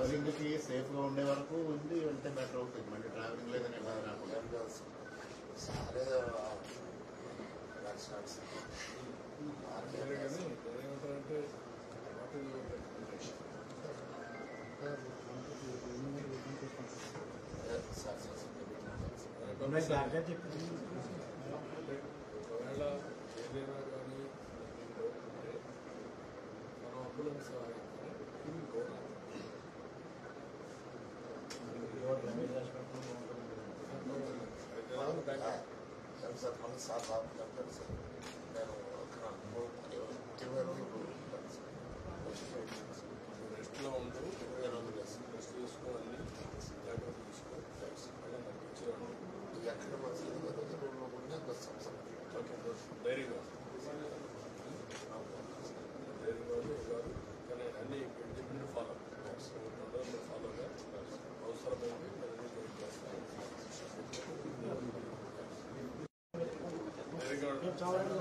Travelling కి safe గా ఉండే వరకు ఉండి వెళ్తే బెటర్ అవుతుంది మళ్ళీ ట్రావెలింగ్ లేదని బాధ రాకుండా సారే నడిచినాడు సార్ సరే కానీ ఏమంటారంటే what is your recommendation sir sir ఒకవేళ ఏదైనా కానీ ఉంటే మనం అంబులెన్స్ సహాయంతో కోరాలి సార్ మన సార్ బాబు చెప్పారు సార్ నేను ఒక ఇరవై రోజులు ఉంటాను సార్ రెస్ట్లో ఉంటూ ఇరవై రోజులు సార్ రెస్ట్ తీసుకోవాలి జాగ్రత్త తీసుకోవాలి మళ్ళీ నాకు ఇచ్చేవాళ్ళు ఎక్కడ మంచి రోజులు ఉండే వస్తాం సార్ ఓకే ధైర్యంగా ధైర్యంగా ఉంది కాదు కానీ అన్ని ఇండిపెండెంట్ ఫాలో అందరూ ఫాలోగా అవసరమైంది అన్ని గైడ్ చేస్తాను ధైర్యంగా ఉంటే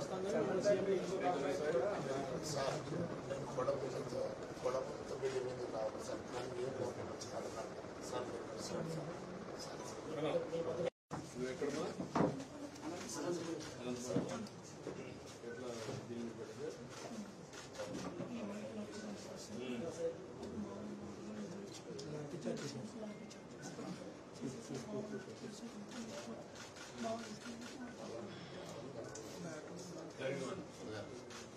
సార్ నేను కొడపు కొడపంత బిల్లి మీద రావాలి సార్ నాకు ఏం పోకుండా సార్ సార్ మీరు సార్ సార్ సార్ నువ్వు ఎక్కడమ్మా అనంతపురం. ఎట్లా దీన్ని పెడితే ధైర్యంగా ఉండు.